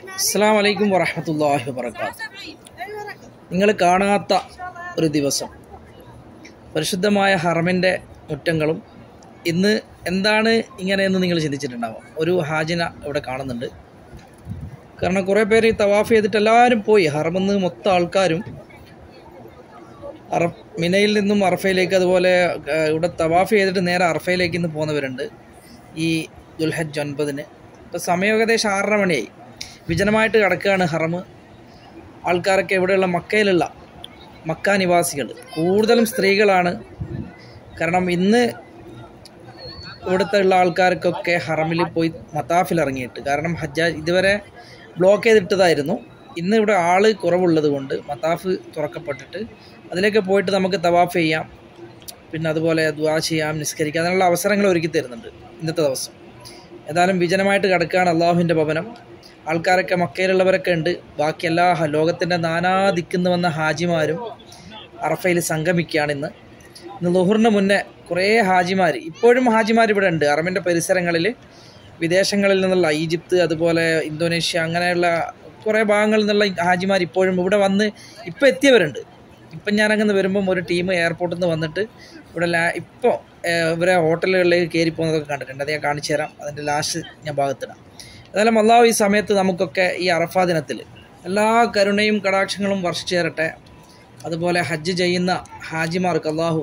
അസ്സാം വലൈക്കും വറഹമത്തല്ലാഹി വബർക്കാത്ത് നിങ്ങൾ കാണാത്ത ഒരു ദിവസം പരിശുദ്ധമായ ഹറമിൻ്റെ മുറ്റങ്ങളും ഇന്ന് എന്താണ് ഇങ്ങനെയെന്ന് നിങ്ങൾ ചിന്തിച്ചിട്ടുണ്ടാവും ഒരു ഹാജിന ഇവിടെ കാണുന്നുണ്ട് കാരണം കുറേ പേര് ഈ തവാഫ് ചെയ്തിട്ട് എല്ലാവരും പോയി ഹറമെന്ന് മൊത്തം ആൾക്കാരും അറ മിനയിൽ നിന്നും അറഫയിലേക്ക് അതുപോലെ ആ, ഇവിടെ തവാഫ് ചെയ്തിട്ട് നേരെ അറഫയിലേക്ക് ഇന്ന് പോകുന്നവരുണ്ട് ഈ ദുൽഹജ് ഒൻപതിന് ഇപ്പോൾ സമയം ഏകദേശം ആറര മണിയായി വിജനമായിട്ട് കിടക്കുകയാണ് ഹറം ആൾക്കാരൊക്കെ ഇവിടെയുള്ള മക്കയിലുള്ള മക്ക നിവാസികൾ കൂടുതലും സ്ത്രീകളാണ് കാരണം ഇന്ന് ഇവിടുത്തെ ഉള്ള ആൾക്കാർക്കൊക്കെ ഹറമിൽ പോയി മത്താഫിൽ ഇറങ്ങിയിട്ട് കാരണം ഹജ്ജാജ് ഇതുവരെ ബ്ലോക്ക് ചെയ്തിട്ടതായിരുന്നു ഇന്ന് ഇവിടെ ആള് കുറവുള്ളത് കൊണ്ട് മത്താഫ് തുറക്കപ്പെട്ടിട്ട് അതിലേക്ക് പോയിട്ട് നമുക്ക് തവാഫ് ചെയ്യാം പിന്നെ അതുപോലെ ദുആ ചെയ്യാം നിസ്കരിക്കാം അതിനുള്ള അവസരങ്ങൾ ഒരുക്കി തരുന്നുണ്ട് ഇന്നത്തെ ദിവസം ഏതായാലും വിജനമായിട്ട് കിടക്കുകയാണ് അള്ളാഹുവിൻ്റെ ഭവനം ആൾക്കാരൊക്കെ മക്കയിലുള്ളവരൊക്കെ ഉണ്ട് ബാക്കി എല്ലാ ഹ- ലോകത്തിൻ്റെ നാനാ ദിക്കുന്ന് വന്ന ഹാജിമാരും അറഫയിൽ സംഗമിക്കുകയാണ് ഇന്ന് ഇന്ന് ലുഹറിന് മുന്നേ കുറേ ഹാജിമാർ ഇപ്പോഴും ഹാജിമാർ ഇവിടെ ഉണ്ട് അറമിൻ്റെ പരിസരങ്ങളിൽ വിദേശങ്ങളിൽ നിന്നുള്ള ഈജിപ്ത് അതുപോലെ ഇന്തോനേഷ്യ അങ്ങനെയുള്ള കുറേ ഭാഗങ്ങളിൽ നിന്നുള്ള ഹാജിമാർ ഇപ്പോഴും ഇവിടെ വന്ന് ഇപ്പോൾ എത്തിയവരുണ്ട് ഇപ്പം ഞാനങ്ങനെ വരുമ്പം ഒരു ടീം എയർപോർട്ടിൽ നിന്ന് വന്നിട്ട് ഇവിടെ ലാ ഇപ്പോൾ ഇവരെ ഹോട്ടലുകളിലേക്ക് കയറി പോകുന്നതൊക്കെ കണ്ടിട്ടുണ്ട് അത് ഞാൻ കാണിച്ചു തരാം അതിൻ്റെ ലാസ്റ്റ് ഞാൻ ഭാഗത്തിടാം ഏതായാലും അള്ളാഹു ഈ സമയത്ത് നമുക്കൊക്കെ ഈ അറഫാ ദിനത്തിൽ എല്ലാ കരുണയും കടാക്ഷങ്ങളും വർഷിച്ചു തരട്ടെ അതുപോലെ ഹജ്ജ് ചെയ്യുന്ന ഹാജിമാർക്ക് അള്ളാഹു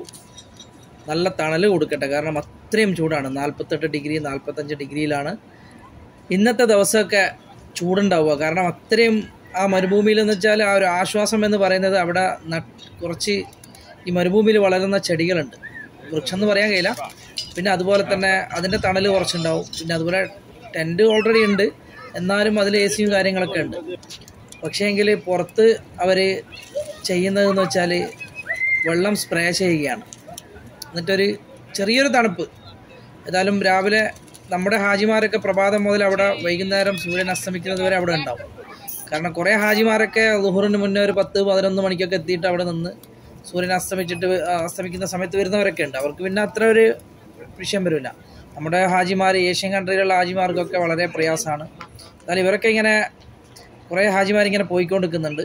നല്ല തണൽ കൊടുക്കട്ടെ കാരണം അത്രയും ചൂടാണ് നാൽപ്പത്തെട്ട് ഡിഗ്രി നാൽപ്പത്തഞ്ച് ഡിഗ്രിയിലാണ് ഇന്നത്തെ ദിവസമൊക്കെ ചൂടുണ്ടാവുക കാരണം അത്രയും ആ മരുഭൂമിയിൽ എന്ന് വെച്ചാൽ ആ ഒരു ആശ്വാസം എന്ന് പറയുന്നത് അവിടെ നട്ട് കുറച്ച് ഈ മരുഭൂമിയിൽ വളരുന്ന ചെടികളുണ്ട് വൃക്ഷം എന്ന് പറയാൻ കഴിയില്ല പിന്നെ അതുപോലെ തന്നെ അതിൻ്റെ തണൽ കുറച്ചുണ്ടാവും പിന്നെ അതുപോലെ ടെൻറ്റ് ഓൾറെഡി ഉണ്ട് എന്നാലും അതിൽ എ സിയും കാര്യങ്ങളൊക്കെ ഉണ്ട് പക്ഷേ എങ്കിൽ പുറത്ത് അവർ ചെയ്യുന്നതെന്ന് വെച്ചാൽ വെള്ളം സ്പ്രേ ചെയ്യുകയാണ് എന്നിട്ടൊരു ചെറിയൊരു തണുപ്പ് ഏതായാലും രാവിലെ നമ്മുടെ ഹാജിമാരൊക്കെ പ്രഭാതം മുതൽ അവിടെ വൈകുന്നേരം സൂര്യൻ അസ്തമിക്കുന്നത് വരെ അവിടെ ഉണ്ടാവും കാരണം കുറേ ഹാജിമാരൊക്കെ ലുഹറിന് മുന്നേ ഒരു പത്ത് പതിനൊന്ന് മണിക്കൊക്കെ എത്തിയിട്ട് അവിടെ നിന്ന് സൂര്യൻ അസ്തമിച്ചിട്ട് വ- ആ, അസ്തമിക്കുന്ന സമയത്ത് വരുന്നവരൊക്കെ ഉണ്ട് അവർക്ക് പിന്നെ അത്ര ഒരു വിഷയം വരില്ല നമ്മുടെ ഹാജിമാർ ഏഷ്യൻ കൺട്രിയിലുള്ള ഹാജിമാർക്കൊക്കെ വളരെ പ്രയാസമാണ് എന്നാലും ഇവരൊക്കെ ഇങ്ങനെ കുറേ ഹാജിമാർ ഇങ്ങനെ പോയിക്കൊണ്ടിരിക്കുന്നുണ്ട്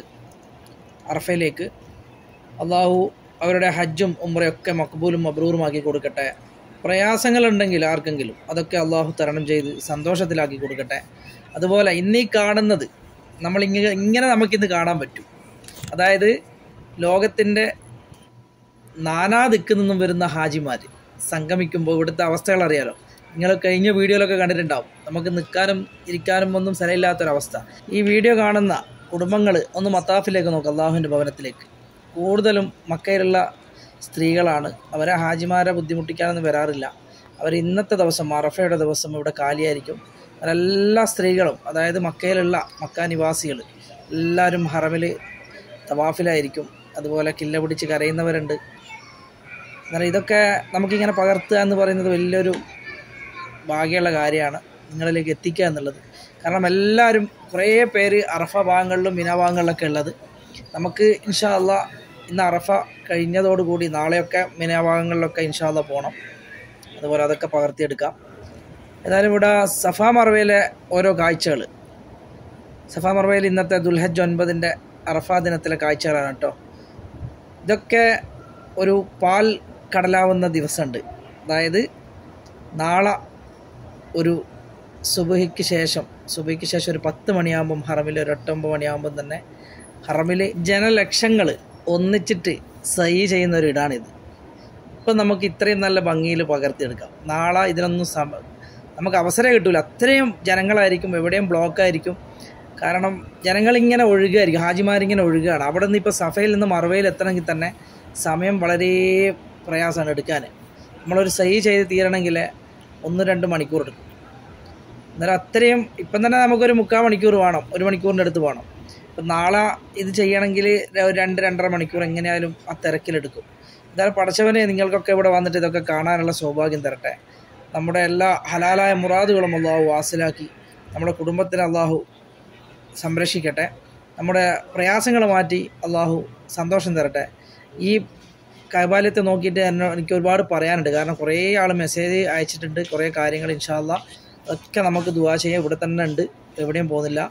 അറഫയിലേക്ക് അള്ളാഹു അവരുടെ ഹജ്ജും ഉമ്രയൊക്കെ മക്ബൂലും മബ്രൂറുമാക്കി കൊടുക്കട്ടെ പ്രയാസങ്ങളുണ്ടെങ്കിൽ ആർക്കെങ്കിലും അതൊക്കെ അള്ളാഹു തരണം ചെയ്ത് സന്തോഷത്തിലാക്കി കൊടുക്കട്ടെ അതുപോലെ ഇന്നീ കാണുന്നത് നമ്മൾ ഇങ്ങനെ ഇങ്ങനെ നമുക്കിന്ന് കാണാൻ പറ്റും അതായത് ലോകത്തിൻ്റെ നാനാ ദിക്കിൽ നിന്നും വരുന്ന ഹാജിമാർ സംഗമിക്കുമ്പോൾ ഇവിടുത്തെ അവസ്ഥകൾ അറിയാലോ നിങ്ങൾ കഴിഞ്ഞ വീഡിയോയിലൊക്കെ കണ്ടിട്ടുണ്ടാവും നമുക്ക് നിൽക്കാനും ഇരിക്കാനും ഒന്നും സ്ഥലമില്ലാത്തൊരവസ്ഥ ഈ വീഡിയോ കാണുന്ന കുടുംബങ്ങൾ ഒന്ന് മത്താഫിലേക്ക് നോക്കുക അള്ളാഹുവിൻ്റെ ഭവനത്തിലേക്ക് കൂടുതലും മക്കയിലുള്ള സ്ത്രീകളാണ് അവരെ ഹാജിമാരെ ബുദ്ധിമുട്ടിക്കാനൊന്നും വരാറില്ല അവർ ഇന്നത്തെ ദിവസം അറഫയുടെ ദിവസം ഇവിടെ കാലിയായിരിക്കും അവരെല്ലാ സ്ത്രീകളും അതായത് മക്കയിലുള്ള മക്ക നിവാസികൾ എല്ലാവരും ഹറമിൽ തവാഫിലായിരിക്കും അതുപോലെ കില്ല പിടിച്ച് കരയുന്നവരുണ്ട് എന്നാൽ ഇതൊക്കെ നമുക്കിങ്ങനെ പകർത്തുക എന്ന് പറയുന്നത് വലിയൊരു ഭാഗ്യമുള്ള കാര്യമാണ് നിങ്ങളിലേക്ക് എത്തിക്കുക എന്നുള്ളത് കാരണം എല്ലാവരും കുറേ പേര് അറഫ ഭാഗങ്ങളിലും മിന ഭാഗങ്ങളിലൊക്കെ ഉള്ളത് നമുക്ക് ഇൻഷാ അള്ളാ ഇന്ന് അറഫ കഴിഞ്ഞതോടുകൂടി നാളെയൊക്കെ മിന ഭാഗങ്ങളിലൊക്കെ ഇൻഷാ അള്ളാ പോകണം അതുപോലെ അതൊക്കെ പകർത്തിയെടുക്കാം ഏതായാലും ഇവിടെ സഫാ മറവയിലെ ഓരോ കാഴ്ചകൾ സഫാ മറവയിൽ ഇന്നത്തെ ദുൽഹജ് ഒൻപതിൻ്റെ അറഫാ ദിനത്തിലെ കാഴ്ചകളാണ് കേട്ടോ ഇതൊക്കെ ഒരു പാൽ കടലാവുന്ന ദിവസമുണ്ട് അതായത് നാളെ ഒരു സുബഹിക്ക് ശേഷം സുബഹിക്ക് ശേഷം ഒരു പത്ത് മണിയാകുമ്പം ഹറമിൽ ഒരു എട്ടൊമ്പത് മണിയാകുമ്പം തന്നെ ഹറമിൽ ജനലക്ഷങ്ങൾ ഒന്നിച്ചിട്ട് സൈ ചെയ്യുന്ന ഒരു ഇടാണിത് ഇപ്പം നമുക്ക് ഇത്രയും നല്ല ഭംഗിയിൽ പകർത്തിയെടുക്കാം നാളെ ഇതിനൊന്നും സമ നമുക്ക് അവസരം കിട്ടൂല അത്രയും ജനങ്ങളായിരിക്കും എവിടെയും ബ്ലോക്കായിരിക്കും കാരണം ജനങ്ങളിങ്ങനെ ഒഴുകുകയായിരിക്കും ഹാജിമാരിങ്ങനെ ഒഴുകുകയാണ് അവിടെ നിന്ന് ഇപ്പോൾ സഫയിൽ നിന്ന് മറവയിൽ എത്തണമെങ്കിൽ തന്നെ സമയം വളരെ പ്രയാസമാണ് എടുക്കാൻ നമ്മളൊരു സൈ ചെയ്ത് തീരണമെങ്കിൽ ഒന്ന് രണ്ട് മണിക്കൂർ എടുക്കും എന്നാലും അത്രയും ഇപ്പം തന്നെ നമുക്കൊരു മുക്കാൽ മണിക്കൂർ വേണം ഒരു മണിക്കൂറിൻ്റെ അടുത്ത് വേണം ഇപ്പം നാളെ ഇത് ചെയ്യണമെങ്കിൽ ര- രണ്ട് രണ്ടര മണിക്കൂർ എങ്ങനെയായാലും ആ തിരക്കിലെടുക്കും എന്തായാലും പടച്ചവനെ നിങ്ങൾക്കൊക്കെ ഇവിടെ വന്നിട്ട് ഇതൊക്കെ കാണാനുള്ള സൗഭാഗ്യം തരട്ടെ നമ്മുടെ എല്ലാ ഹലാലായ മുറാദുകളും അള്ളാഹു വാസിലാക്കി നമ്മുടെ കുടുംബത്തിന് അള്ളാഹു സംരക്ഷിക്കട്ടെ നമ്മുടെ പ്രയാസങ്ങൾ മാറ്റി അള്ളാഹു സന്തോഷം തരട്ടെ ഈ കൈബാല്യത്തെ നോക്കിയിട്ട് എന്നെ എനിക്ക് ഒരുപാട് പറയാനുണ്ട് കാരണം കുറേ ആൾ മെസ്സേജ് അയച്ചിട്ടുണ്ട് കുറേ കാര്യങ്ങൾ ഇൻഷാല്ല അതൊക്കെ നമുക്ക് ദുവാ ചെയ്യാം ഇവിടെ തന്നെ ഉണ്ട് എവിടെയും പോകുന്നില്ല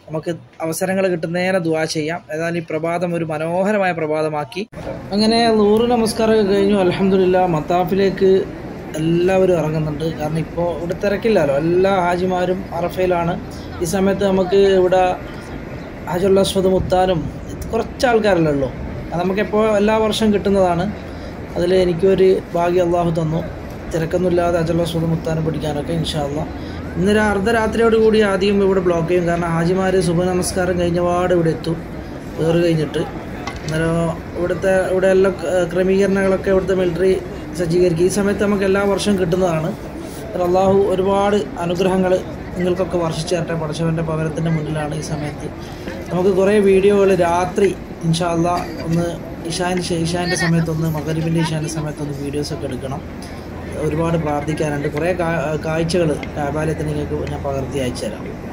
നമുക്ക് അവസരങ്ങൾ കിട്ടുന്നേരെ ദുവാ ചെയ്യാം ഏതായാലും ഈ പ്രഭാതം ഒരു മനോഹരമായ പ്രഭാതമാക്കി അങ്ങനെ നൂറ് നമസ്കാരമൊക്കെ കഴിഞ്ഞു അലഹമില്ല മത്താഫിലേക്ക് എല്ലാവരും ഇറങ്ങുന്നുണ്ട് കാരണം ഇപ്പോൾ ഇവിടെ തിരക്കില്ലല്ലോ എല്ലാ ഹാജിമാരും അറഫയിലാണ് ഈ സമയത്ത് നമുക്ക് ഇവിടെ ഹജുൽ അസ്വദ് മുത്താനും കുറച്ച് ആൾക്കാരല്ലേ ഉള്ളൂ അത് നമുക്കെപ്പോൾ എല്ലാ വർഷവും കിട്ടുന്നതാണ് അതിൽ എനിക്കൊരു ഭാഗ്യം അള്ളാഹു തന്നു തിരക്കൊന്നുമില്ലാതെ ഹജുൽ അസ്വദ് മുത്താനും പിടിക്കാനൊക്കെ ഇൻഷാല്ല ഇന്നൊരു അർദ്ധരാത്രിയോട് കൂടി ആദ്യം ഇവിടെ ബ്ലോക്ക് ചെയ്യും കാരണം ഹാജിമാർ ശുഭ നമസ്കാരം കഴിഞ്ഞപാട് ഇവിടെ എത്തും വേറ് കഴിഞ്ഞിട്ട് അന്നേരം ഇവിടുത്തെ ഇവിടെ എല്ലാ ക- ക്രമീകരണങ്ങളൊക്കെ ഇവിടുത്തെ മിലിറ്ററി സജ്ജീകരിക്കും ഈ സമയത്ത് നമുക്ക് എല്ലാ വർഷവും കിട്ടുന്നതാണ് അപ്പോൾ അള്ളാഹു ഒരുപാട് അനുഗ്രഹങ്ങൾ നിങ്ങൾക്കൊക്കെ വർഷിച്ചു തരട്ടെ പടച്ചവൻ്റെ പകരത്തിൻ്റെ മുന്നിലാണ് ഈ സമയത്ത് നമുക്ക് കുറേ വീഡിയോകൾ രാത്രി ഇൻഷാ അള്ളാ ഒന്ന് ഇഷാൻ്റെ ഇഷാൻ്റെ സമയത്തൊന്ന് മകരിബിൻ്റെ ഇഷാൻ്റെ സമയത്തൊന്ന് വീഡിയോസൊക്കെ എടുക്കണം ഒരുപാട് പ്രാർത്ഥിക്കാനുണ്ട് കുറേ കാഴ്ചകൾ കാബാലയത്തിന് നിങ്ങൾക്ക് ഞാൻ പകർത്തി അയച്ചു തരാം